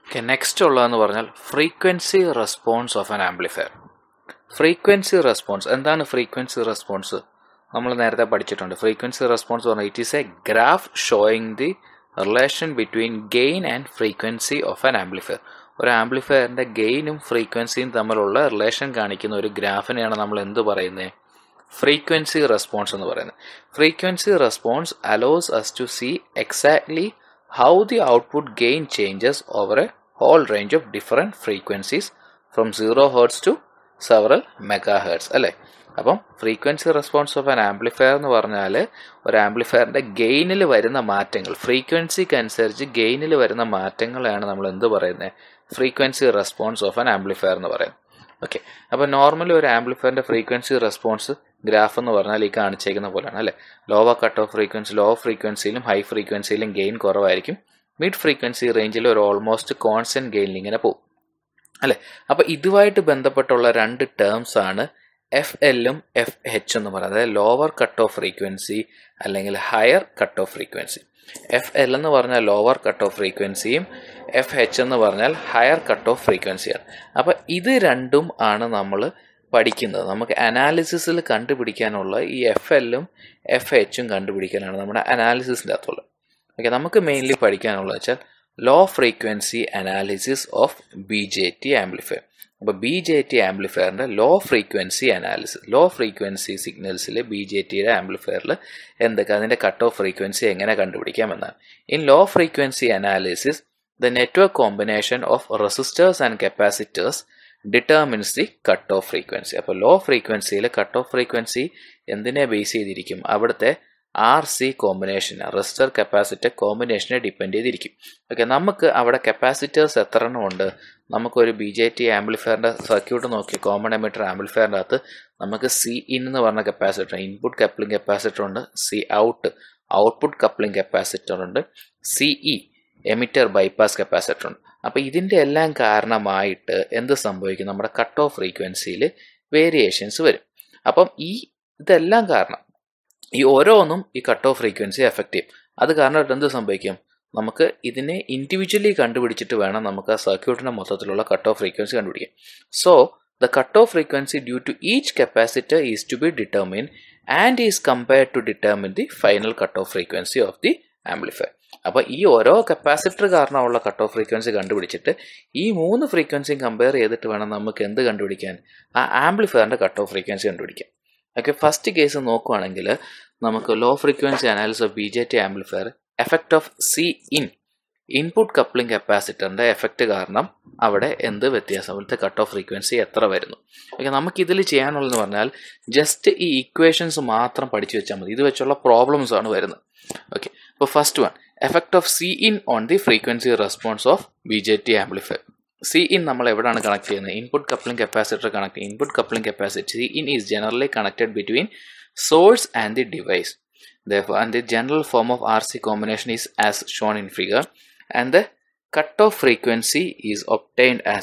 Okay next ഉള്ളതെന്ന് പറഞ്ഞാൽ frequency response of an amplifier frequency response എന്താണ് ഫ്രീക്വൻസി റെസ്പോൺസ് നമ്മൾ നേരത്തെ പഠിച്ചിട്ടുണ്ട് ഫ്രീക്വൻസി റെസ്പോൺസ് പറഞ്ഞാൽ it is a graph showing the relation between gain and frequency of an amplifier ഒരു ആംപ്ലിഫയറിന്റെ ഗെയിനും ഫ്രീക്വൻസിയും തമ്മിലുള്ള റിലേഷൻ കാണിക്കുന്ന ഒരു ഗ്രാഫിനെയാണ് നമ്മൾ എന്ത് പറയുന്നത് ഫ്രീക്വൻസി റെസ്പോൺസ് എന്ന് പറയുന്നത് frequency response allows us to see exactly how the output gain changes over a whole range of different frequencies from zero hertz to several megahertz അല്ലേ അപ്പം frequency response of an amplifier എന്ന് പറഞ്ഞാൽ ഒരു ആംപ്ലിഫയറിന്റെ ഗെയിനിൽ വരുന്ന മാറ്റങ്ങൾ ഫ്രീക്വൻസിക്ക് അനുസരിച്ച് ഗെയിനിൽ വരുന്ന മാറ്റങ്ങളെയാണ് നമ്മൾ എന്ത് പറയുന്നത് frequency response of an amplifier എന്ന് പറയുന്നത് ഓക്കെ അപ്പോൾ നോർമലി ഒരു ആംപ്ലിഫയറിന്റെ ഫ്രീക്വൻസി റെസ്പോൺസ് ഗ്രാഫ് എന്ന് പറഞ്ഞാൽ ഈ കാണിച്ചേക്കുന്ന പോലെയാണ് അല്ലേ lower cut off frequency low ഫ്രീക്വൻസിയിലും ഹൈ ഫ്രീക്വൻസിയിലും ഗെയിൻ കുറവായിരിക്കും മിഡ് ഫ്രീക്വൻസി റേഞ്ചിൽ ഒരു ഓൾമോസ്റ്റ് കോൺസ്റ്റന്റ് ഗെയിനിൽ ഇങ്ങനെ പോകും അല്ലെ അപ്പൊ ഇതുമായിട്ട് ബന്ധപ്പെട്ടുള്ള രണ്ട് ടേംസ് ആണ് എഫ് എല്ലും എഫ് എച്ച് എന്ന് പറയുന്നത് അതായത് ലോവർ കട്ട് ഓഫ് ഫ്രീക്വൻസി അല്ലെങ്കിൽ higher cut off frequency F L എന്ന് പറഞ്ഞാൽ ലോവർ കട്ട് ഓഫ് ഫ്രീക്വൻസിയും എഫ് എച്ച് എന്ന് പറഞ്ഞാൽ ഹയർ കട്ട് ഓഫ് ഫ്രീക്വൻസിയാണ് അപ്പൊ ഇത് രണ്ടും ആണ് നമ്മൾ പഠിക്കുന്നത് നമുക്ക് അനാലിസിസിൽ കണ്ടുപിടിക്കാനുള്ള ഈ എഫ് എല്ലും എഫ് എച്ചും കണ്ടുപിടിക്കാനാണ് നമ്മുടെ അനാലിസിസിൻ്റെ അകത്തുള്ളത് ഓക്കെ നമുക്ക് മെയിൻലി പഠിക്കാനുള്ളത് വെച്ചാൽ low frequency analysis of B J T amplifier അപ്പോൾ ബി ജെ ടി ആംപ്ലിഫയറിൻ്റെ low frequency analysis low frequency സിഗ്നൽസിൽ ബി ജെ ടിയുടെ ആംപ്ലിഫയറിൽ എന്തൊക്കെ അതിൻ്റെ കട്ട് ഓഫ് ഫ്രീക്വൻസി എങ്ങനെ കണ്ടുപിടിക്കാമെന്നാണ് in low frequency analysis the network combination of resistors and capacitors determines the cut off frequency അപ്പോൾ ലോ ഫ്രീക്വൻസിയിൽ കട്ട് ഓഫ് ഫ്രീക്വൻസി എന്തിനെ ബേസ് ചെയ്തിരിക്കും അവിടുത്തെ R C combination resistor capacitor കോമ്പിനേഷനെ ഡിപ്പെൻഡ് ചെയ്തിരിക്കും ഓക്കെ നമുക്ക് അവിടെ കപ്പാസിറ്റേഴ്സ് എത്ര എണ്ണം ഉണ്ട് നമുക്കൊരു ബി ജെ ടി ആംപ്ലിഫയറിന്റെ സർക്യൂട്ട് നോക്കി കോമൺ എമിറ്റർ ആംപ്ലിഫയറിൻ്റെ അകത്ത് നമുക്ക് സി ഇൻ എന്ന് പറഞ്ഞ കപ്പാസിറ്റർ ഇൻപുട്ട് കപ്ലിംഗ് കപ്പാസിറ്റർ ഉണ്ട് C out output coupling capacitor ഉണ്ട് C E emitter bypass capacitor ഉണ്ട് അപ്പോൾ ഇതിൻ്റെ എല്ലാം കാരണമായിട്ട് എന്ത് സംഭവിക്കും നമ്മുടെ കട്ട് ഓഫ് ഫ്രീക്വൻസിയിൽ വേരിയേഷൻസ് വരും അപ്പം ഈ ഇതെല്ലാം കാരണം ഈ ഓരോന്നും ഈ കട്ട് ഓഫ് ഫ്രീക്വൻസി എഫക്റ്റ് ചെയ്യും അത് കാരണമായിട്ട് എന്ത് സംഭവിക്കും നമുക്ക് ഇതിനെ ഇൻഡിവിജ്വലി കണ്ടുപിടിച്ചിട്ട് വേണം നമുക്ക് ആ സർക്യൂട്ടിന്റെ മൊത്തത്തിലുള്ള കട്ട് ഓഫ് ഫ്രീക്വൻസി കണ്ടുപിടിക്കാം so the cut off frequency due to each capacitor is to be determine and is compared to determine the final cut off frequency of the amplifier അപ്പോൾ ഈ ഓരോ കപ്പാസിറ്റർ കാരണമുള്ള കട്ട് ഓഫ് ഫ്രീക്വൻസി കണ്ടുപിടിച്ചിട്ട് ഈ മൂന്ന് ഫ്രീക്വൻസിയും compare ചെയ്തിട്ട് വേണം നമുക്ക് എന്ത് കണ്ടുപിടിക്കാൻ ആ ആംപ്ലിഫയറിന്റെ കട്ട് ഓഫ് ഫ്രീക്വൻസി കണ്ടുപിടിക്കാം ഓക്കെ ഫസ്റ്റ് കേസ് നോക്കുവാണെങ്കിൽ നമുക്ക് low frequency analysis of B J T amplifier effect of C in input coupling കപ്പാസിറ്ററിന്റെ എഫക്റ്റ് കാരണം അവിടെ എന്ത് വ്യത്യാസം അവിടുത്തെ കട്ട് ഓഫ് ഫ്രീക്വൻസി എത്ര വരുന്നു ഓക്കെ നമുക്ക് ഇതിൽ ചെയ്യാനുള്ളതെന്ന് പറഞ്ഞാൽ ജസ്റ്റ് ഈ ഇക്വേഷൻസ് മാത്രം പഠിച്ചു വെച്ചാൽ മതി ഇത് വെച്ചുള്ള പ്രോബ്ലംസ് ആണ് വരുന്നത് ഓക്കെ അപ്പോൾ first one effect of C in on the frequency response of B J T amplifier C in നമ്മൾ എവിടെയാണ് കണക്ട് ചെയ്യുന്നത് input coupling capacitor connect input coupling capacitor C in is generally connected between source and the device. Therefore, and the general form of RC combination is as shown in figure, and the cutoff frequency is obtained as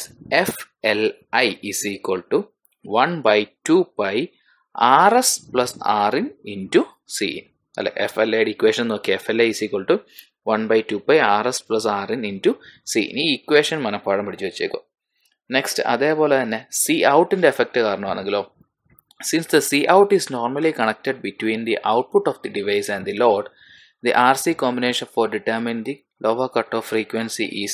FLI is equal to 1 by 2 pi RS plus Rin into Cin. അല്ലെ F L ഐയുടെ equation നോക്കി F L I is equal to one by two pi R S plus R in into C ഈ equation മനപ്പാടം പിടിച്ചു വെച്ചേക്കും next അതേപോലെ തന്നെ C ഔട്ടിന്റെ എഫക്റ്റ് കാരണമാണെങ്കിലോ Since the Cout is normally connected between the output of the device and the load, the RC combination for determining the lower cutoff frequency is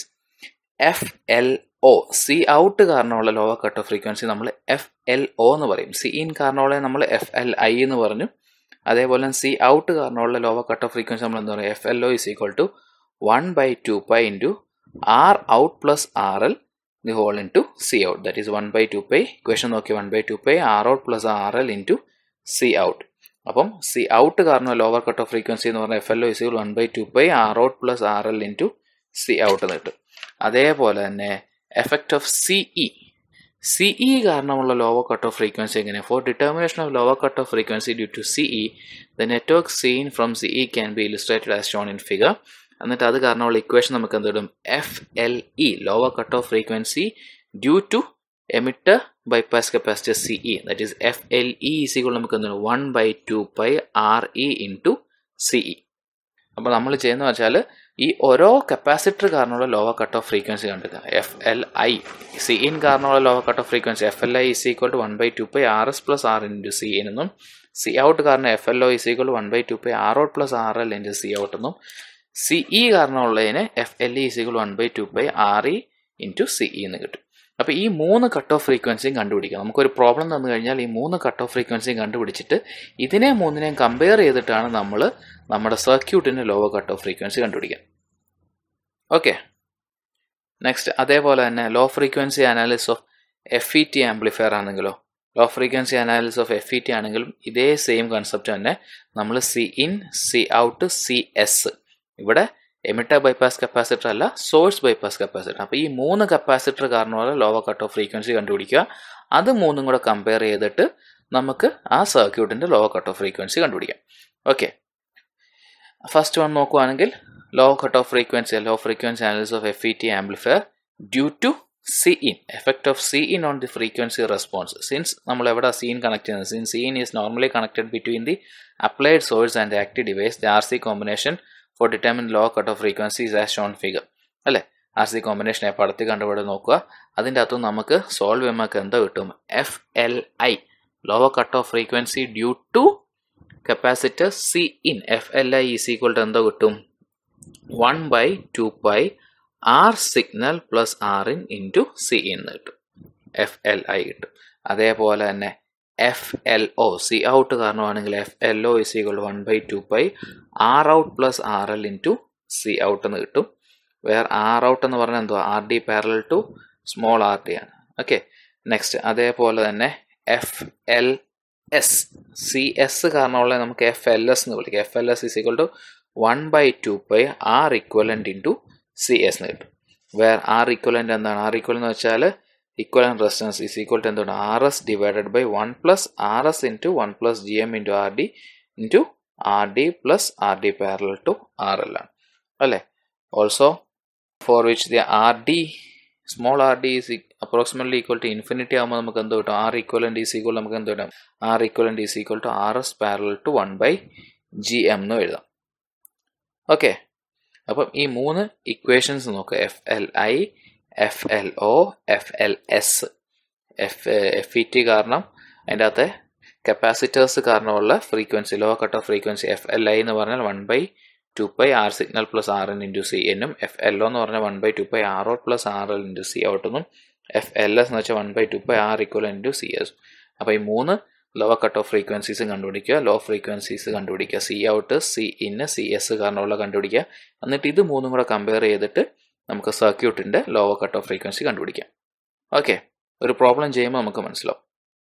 FLO. C out കാരണമുള്ള lower cut off frequency നമ്മൾ F L O എന്ന് പറയും C in കാരണമുള്ള നമ്മൾ F L I എന്ന് പറഞ്ഞു അതേപോലെ C out കാരണമുള്ള ലോവർ കട്ട് ഓഫ് ഫ്രീക്വൻസി നമ്മൾ എന്താ പറയുക F L O is equal to one by two pi into R out plus R L the whole into C out. That is 1 by 2 pi. Equation നോക്കി 1 by 2 pi R out plus RL into C out. അപ്പം C out കാരണം lower cut off frequency എന്ന് പറഞ്ഞാൽ F L O is one by two pi R out plus R L into C out എന്ന് കിട്ടും അതേപോലെ തന്നെ effect of C E C E കാരണമുള്ള lower cut off frequency എങ്ങനെ for determination of lower cut off frequency due to C E the network seen from C E can be illustrated as shown in figure എന്നിട്ട് അത് കാരണമുള്ള equation നമുക്ക് എന്തിടും F L E lower cut off frequency due to emitter bypass capacitor C E that is F L E ഈസികൾ നമുക്ക് എന്താണ് one by two pi R E into C E അപ്പോൾ നമ്മൾ ചെയ്യുന്നത് വെച്ചാൽ ഈ ഓരോ കപ്പാസിറ്റർ കാരണമുള്ള ലോവർ കട്ട് ഓഫ് ഫ്രീക്വൻസി കണ്ടെത്തുക F L I C in കാരണമുള്ള lower cut off frequency F L I is equal to one by two pi R S plus R into C in എന്നും C out കാരണം F L O is equal to one by two pi R out plus R L into C out എന്നും C E കാരണമുള്ളതിന് F L E is equal one by two pi R E into C E എന്ന് കിട്ടും അപ്പോൾ ഈ മൂന്ന് cut off ഫ്രീക്വൻസിയും കണ്ടുപിടിക്കാം നമുക്കൊരു പ്രോബ്ലം തന്നു കഴിഞ്ഞാൽ ഈ മൂന്ന് കട്ട് ഓഫ് ഫ്രീക്വൻസിയും കണ്ടുപിടിച്ചിട്ട് ഇതിനെ മൂന്നിനെയും കമ്പയർ ചെയ്തിട്ടാണ് നമ്മൾ നമ്മുടെ സർക്യൂട്ടിൻ്റെ ലോവർ കട്ട് ഓഫ് ഫ്രീക്വൻസി കണ്ടുപിടിക്കുക ഓക്കെ നെക്സ്റ്റ് അതേപോലെ തന്നെ low frequency analysis of F E T amplifier ആണെങ്കിലോ low frequency analysis of F E T ആണെങ്കിലും ഇതേ സെയിം കൺസെപ്റ്റ് തന്നെ നമ്മൾ C in C out C S ഇവിടെ എമിറ്റർ ബൈപ്പാസ് കപ്പാസിറ്റർ അല്ല സോഴ്സ് ബൈപ്പാസ് കപ്പാസിറ്റർ അപ്പോൾ ഈ മൂന്ന് കപ്പാസിറ്റർ കാരണമുള്ള ലോവർ കട്ട് ഓഫ് ഫ്രീക്വൻസി കണ്ടുപിടിക്കുക അത് മൂന്നും കൂടെ കമ്പയർ ചെയ്തിട്ട് നമുക്ക് ആ സർക്യൂട്ടിൻ്റെ ലോവർ കട്ട് ഓഫ് ഫ്രീക്വൻസി കണ്ടുപിടിക്കാം ഓക്കെ ഫസ്റ്റ് വൺ നോക്കുവാണെങ്കിൽ low cut off frequency low frequency analysis of F E T amplifier due to C in effect of C in on the frequency response since നമ്മൾ എവിടെ C in connect ചെയ്യുന്നത് since C in is normally connected between the applied source and active device the R C combination for determine low cut off frequencies as Sean figure അല്ലേ R C combination പടത്തിൽ കണ്ടുപിടി നോക്കുക അതിൻ്റെ അകത്ത് നമുക്ക് solve ചെയ്യുമ്പോൾ എന്താ കിട്ടും F L I lower cut off frequency due to capacitor C in F L I is equal to എന്താ കിട്ടും one by two by R signal plus R in into C എന്ന് കിട്ടും എഫ് എൽ ഐ കിട്ടും അതേപോലെ തന്നെ F L O C out കാരണമാണെങ്കിൽ F L O is equal one by two by R out plus R L into C out എന്ന് കിട്ടും where R out എന്ന് പറഞ്ഞാൽ എന്തുവാ R D parallel to small R D ആണ് okay next അതേപോലെ തന്നെ F L S C S കാരണമുള്ള നമുക്ക് എഫ് എൽ എസ് എന്ന് വിളിക്കാം F L S is equal to one by two by R equivalent into C S എന്ന് കിട്ടും where R equivalent എന്താണ് ആർ ഇക്വൽ എന്ന് വെച്ചാൽ equivalent resistance is equal to എന്താണ് R S divided by one plus R S into one plus G M into R D into R D plus R D parallel to R L ആണ് അല്ലേ also for which the R D small R D is approximately equal to infinity ആകുമ്പോൾ നമുക്ക് എന്ത് കിട്ടും R equivalent is equal നമുക്ക് എന്ത് കിട്ടും R equivalent is equal to R S parallel to one by G M എന്ന് എഴുതാം okay അപ്പം ഈ മൂന്ന് ഇക്വേഷൻസ് നോക്കുക F L I F L O F L S F F E T കാരണം അതിൻ്റെ അകത്തെ കപ്പാസിറ്റേഴ്സ് കാരണമുള്ള frequency low cut off frequency F L I എന്ന് പറഞ്ഞാൽ one by two pi R signal plus R N into C എന്നും F L O എന്ന് പറഞ്ഞാൽ one by two pi R out plus R L into C ഔട്ടെന്നും F L S എന്ന് വെച്ചാൽ one by two pi R equal into C S അപ്പോൾ ഈ മൂന്ന് lower cut off frequencies കണ്ടുപിടിക്കുക ലോ ഫ്രീക്വൻസീസ് കണ്ടുപിടിക്കുക C out C in C S കാരണമുള്ള കണ്ടുപിടിക്കുക എന്നിട്ട് ഇത് മൂന്നും കൂടെ കമ്പയർ ചെയ്തിട്ട് നമുക്ക് സർക്യൂട്ടിൻ്റെ ലോവർ കട്ട് ഓഫ് ഫ്രീക്വൻസി കണ്ടുപിടിക്കാം ഓക്കെ ഒരു പ്രോബ്ലം ചെയ്യുമ്പോൾ നമുക്ക് മനസ്സിലാവും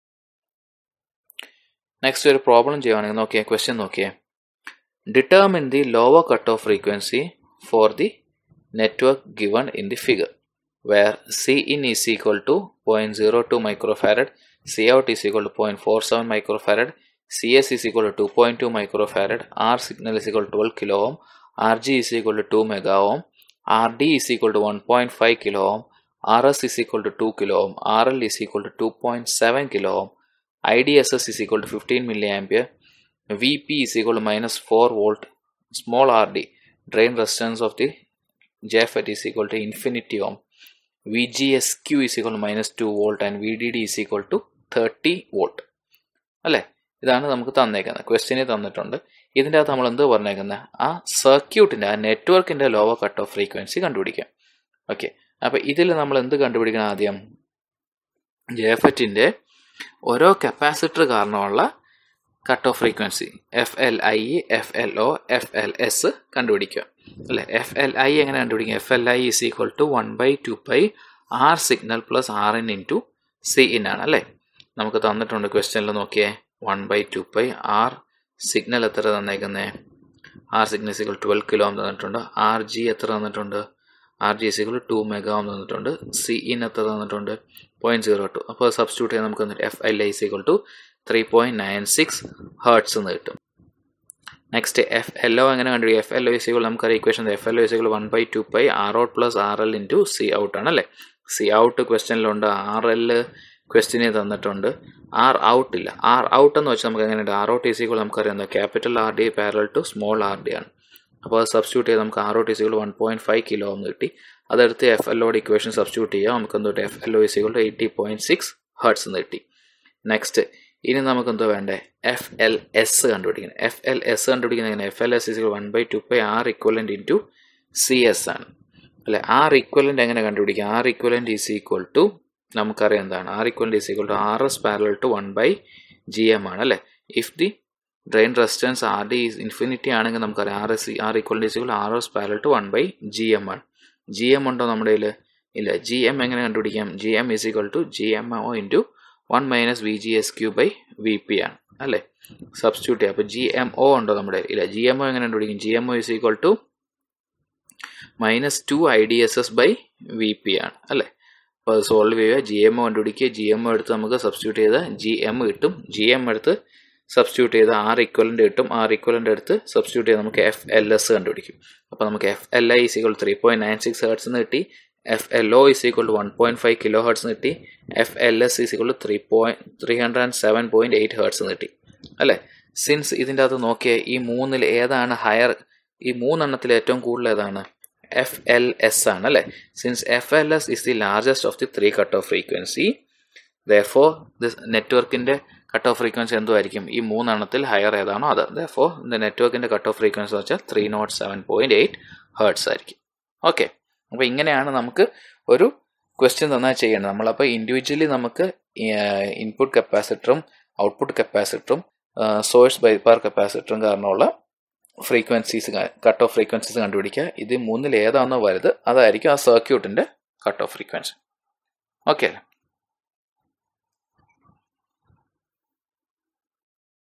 നെക്സ്റ്റ് ഒരു പ്രോബ്ലം ചെയ്യുവാണെങ്കിൽ നോക്കിയേ ക്വസ്റ്റ്യൻ നോക്കിയേ determine the lower cut off frequency for the network given in the figure where C in is equal to 0.02 microfarad, C out is equal to 0.47 microfarad, CS is equal to 2.2 microfarad, R signal is equal to 12 kilo ohm, RG is equal to 2 mega ohm, RD is equal to 1.5 kilo ohm, RS is equal to 2 kilo ohm, RL is equal to 2.7 kilo ohm, IDSS is equal to 15 milliampere, VP is equal to minus 4 volt, small RD, drain resistance of the JFET is equal to infinity ohm, VGSQ is equal to minus 2 volt and VDD is equal to 30 volt അല്ലേ ഇതാണ് നമുക്ക് തന്നേക്കുന്നത് question തന്നിട്ടുണ്ട് ഇതിൻ്റെ അകത്ത് നമ്മൾ എന്ത് പറഞ്ഞേക്കുന്നത് ആ സർക്യൂട്ടിൻ്റെ ആ നെറ്റ്വർക്കിൻ്റെ ലോവർ കട്ട് ഓഫ് ഫ്രീക്വൻസി കണ്ടുപിടിക്കാം ഓക്കെ അപ്പോൾ ഇതിൽ നമ്മൾ എന്ത് കണ്ടുപിടിക്കണം ആദ്യം ജെഫറ്റിൻ്റെ ഓരോ കപ്പാസിറ്റർ കാരണമുള്ള cut off frequency F L I F L O F L S കണ്ടുപിടിക്കുക അല്ലേ എഫ് എൽ ഐ എങ്ങനെ കണ്ടുപിടിക്കുക F L I is equal to one by two pi R signal plus R in into C in ആണ് അല്ലേ നമുക്ക് തന്നിട്ടുണ്ട് ക്വസ്റ്റ്യനിൽ നോക്കിയേ one by two pi R signal എത്ര തന്നേക്കുന്നേ R signal is equal twelve kilo ohm തന്നിട്ടുണ്ട് R G എത്ര തന്നിട്ടുണ്ട് R G sequel to mega ohm തന്നിട്ടുണ്ട് സി ഇൻ എത്ര തന്നിട്ടുണ്ട് പോയിന്റ് സീറോ ടു അപ്പോൾ സബ്സ്റ്റിറ്റ്യൂട്ട് ചെയ്യാൻ നമുക്ക് F L I is equal to three point nine six hertz എന്ന് കിട്ടും നെക്സ്റ്റ് എഫ് എൽ ഒ എങ്ങനെ കണ്ടുപിടിക്കും എഫ് എൽ ഒ ഇസികൾ നമുക്കറിയാം equation F L O is equal one by two pi R out plus R L into C out ആണ് അല്ലേ C out ക്വസ്റ്റ്യനിലുണ്ട് R L ക്വസ്റ്റ്യനെ തന്നിട്ടുണ്ട് ആർ ഔട്ട് ഇല്ല R out എന്ന് വെച്ചാൽ നമുക്ക് എങ്ങനെയുണ്ട് ആർ ഔട്ട് ഈസികൾ നമുക്കറിയാം എന്താ capital R D parallel to small R D ആണ് അപ്പോൾ അത് സബ്സ്റ്റിറ്റ്യൂട്ട് ചെയ്ത് നമുക്ക് R O T is equal one point five kilo എന്ന് കിട്ടി അതെടുത്ത് എഫ് എൽ ഒയുടെ ഇക്വേഷൻ സബ്സ്റ്റിറ്റ്യൂട്ട് ചെയ്യാം നമുക്ക് എന്തുകൊണ്ട് F L O is equal eighty point six hertz എന്ന് കിട്ടി നെക്സ്റ്റ് ഇനി നമുക്ക് എന്തോ വേണ്ടേ എഫ് എൽ എസ് കണ്ടുപിടിക്കണം എഫ് എൽ എസ് കണ്ടുപിടിക്കുന്നത് എങ്ങനെ F L S is equal one by two by R equivalent into C S ആണ് അല്ലെ ആർ ഇക്വലൻ്റ് എങ്ങനെ കണ്ടുപിടിക്കാം R equivalent is equal to നമുക്കറിയാം എന്താണ് R equivalent is equal to R S parallel to one by G M ആണ് അല്ലേ if the drain resistance R D infinity ആണെങ്കിൽ നമുക്കറിയാം R S R equal is equal R S parallel to one by G M ആണ് G M ഉണ്ടോ നമ്മുടെ കയ്യിൽ ഇല്ല G M എങ്ങനെ കണ്ടുപിടിക്കാം G M is equal to G M O into one minus V G S Q by V P ആണ് അല്ലേ substitute ചെയ്യാം അപ്പോൾ ജി എം ഒ ഉണ്ടോ നമ്മുടെ ഇല്ല ജി എം ഒ എങ്ങനെ കണ്ടുപിടിക്കും G M O is equal to minus two I D S S by V P ആണ് അല്ലേ അപ്പോൾ അത് സോൾവ് ചെയ്യുക ജി എം ഒ കണ്ടുപിടിക്കുക ജി എം ഒ എടുത്ത് നമുക്ക് സബ്സ്റ്റിറ്റ്യൂട്ട് ചെയ്ത് ജി എം കിട്ടും ജി എം എടുത്ത് സബ്സ്റ്റിറ്റ്യൂട്ട് ചെയ്ത് ആർ ഇക്വലൻ്റ് കിട്ടും ആർ ഇക്വലൻ്റ് എടുത്ത് സബ്സ്റ്റിറ്റ്യൂട്ട് ചെയ്ത് നമുക്ക് എഫ് എൽ എസ് കണ്ടുപിടിക്കും അപ്പോൾ നമുക്ക് F L I is equal three point nine six hertz എന്ന് കിട്ടി F L O is equal to one point five kilo hertz എന്ന് കിട്ടി F L S is equal to three point three hundred and seven point eight hertz എന്ന് കിട്ടി അല്ലേ since ഇതിൻ്റെ അകത്ത് നോക്കിയാൽ ഈ മൂന്നിൽ ഏതാണ് ഹയർ ഈ മൂന്നെണ്ണത്തിൽ ഏറ്റവും കൂടുതൽ ഏതാണ് എഫ് എൽ എസ് ആണ് അല്ലേ since F L S is the largest of the three cut off frequency though this നെറ്റ്വർക്കിൻ്റെ കട്ട് ഓഫ് ഫ്രീക്വൻസി എന്തുമായിരിക്കും ഈ മൂന്നെണ്ണത്തിൽ ഹയർ ഏതാണോ അത് ദോ ഇത് നെറ്റ്വർക്കിൻ്റെ കട്ട് ഓഫ് ഫ്രീക്വൻസി എന്ന് വെച്ചാൽ three nought seven point eight hertz ആയിരിക്കും ഓക്കെ അപ്പോൾ ഇങ്ങനെയാണ് നമുക്ക് ഒരു ക്വസ്റ്റ്യൻ തന്നാൽ ചെയ്യേണ്ടത് നമ്മളപ്പോൾ ഇൻഡിവിജ്വലി നമുക്ക് ഇൻപുട്ട് കപ്പാസിറ്ററും ഔട്ട്പുട്ട് കപ്പാസിറ്ററും സോഴ്സ് ബൈപ്പാർ കപ്പാസിറ്ററും കാരണമുള്ള ഫ്രീക്വൻസീസ് കട്ട് ഓഫ് ഫ്രീക്വൻസീസ് കണ്ടുപിടിക്കുക ഇത് മൂന്നിൽ ഏതാണോ വലുത് അതായിരിക്കും ആ സർക്യൂട്ടിൻ്റെ കട്ട് ഓഫ് ഫ്രീക്വൻസി ഓക്കെ അല്ലേ